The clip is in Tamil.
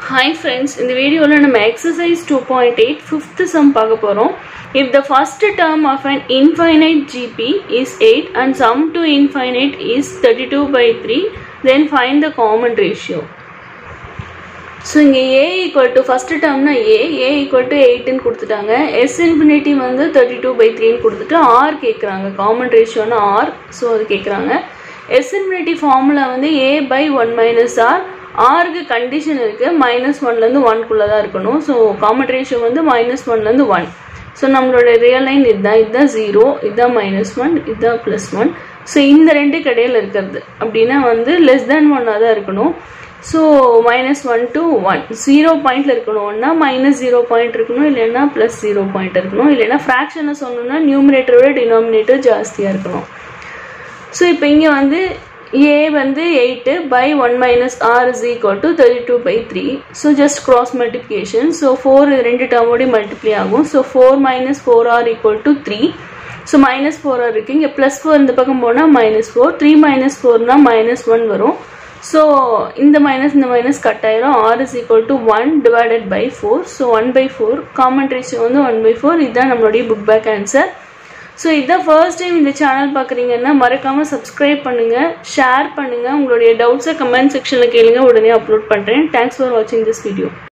ஹாய் ஃப்ரெண்ட்ஸ் இந்த வீடியோவில் நம்ம exercise two point eight fifth sum பார்க்க போகிறோம் if the first term of an infinite GP is eight and sum to infinite is thirty two by three then find the common ratio so இங்கே ஏ ஈக்குவல் டு ஃபஸ்ட்டு டேர்ம்னா ஏ ஏ ஈக்குவல் டு எயிட்டுன்னு கொடுத்துட்டாங்க எஸ் இன்ஃபினிட்டி வந்து தேர்ட்டி டூ பை த்ரீன்னு கொடுத்துட்டு ஆர் கேட்குறாங்க காமன் ரேஷியோனா ஆர் ஸோ அது கேட்குறாங்க எஸ் இன்ஃபினிட்டி ஃபார்முலா வந்து a by one minus r ஆருக்கு கண்டிஷன் இருக்குது மைனஸ் ஒன்லேருந்து ஒன்குள்ளே தான் இருக்கணும் ஸோ காமன் ரேஷியோ வந்து மைனஸ் ஒன்லேருந்து ஒன் ஸோ நம்மளோட ரியல் லைன் இதுதான் இதுதான் ஜீரோ இதுதான் மைனஸ் ஒன் இதுதான் ப்ளஸ் ஒன் ஸோ இந்த ரெண்டு கடையில் இருக்கிறது அப்படின்னா வந்து லெஸ் தேன் ஒன்னாக தான் இருக்கணும் so minus one to one zero பாயிண்டில் இருக்கணும் ஒன்றா மைனஸ் ஜீரோ பாயிண்ட் இருக்கணும் இல்லைன்னா ப்ளஸ் ஜீரோ பாயிண்ட் இருக்கணும் இல்லைன்னா ஃப்ராக்ஷனில் சொன்னோம்னா நியூமினேட்டரோட டினாமினேட்டர் ஜாஸ்தியாக இருக்கணும் ஸோ இப்போ இங்கே வந்து ஏ வந்து eight by one minus r is equal to thirty two by three so just cross multiplication so four ரெண்டு டேர்மோடய மல்டிப்ளை ஆகும் so four minus four r equal to three so minus four r இருக்குது இங்கே ப்ளஸ் ஃபோர் இந்த பக்கம் போனால் மைனஸ் ஃபோர் த்ரீ மைனஸ் ஃபோர்னால் மைனஸ் ஒன் வரும் ஸோ இந்த மைனஸ் இந்த மைனஸ் கட் ஆயிரும் r is equal to one divided by four so one by four common ratio வந்து ஒன் பை ஃபோர் இதுதான் நம்மளுடைய புக் பேக் ஆன்சர் ஸோ இதான் ஃபர்ஸ்ட் டைம் இந்த சேனல் பார்க்குறீங்கன்னா மறக்காமல் சப்ஸ்கிரைப் பண்ணுங்கள் ஷேர் பண்ணுங்கள் உங்களுடைய டவுட்ஸை கமெண்ட் செக்ஷனில் கேளுங்க உடனே அப்லோட் பண்ணுறேன் தேங்க்ஸ் ஃபார் வாட்சிங் திஸ் வீடியோ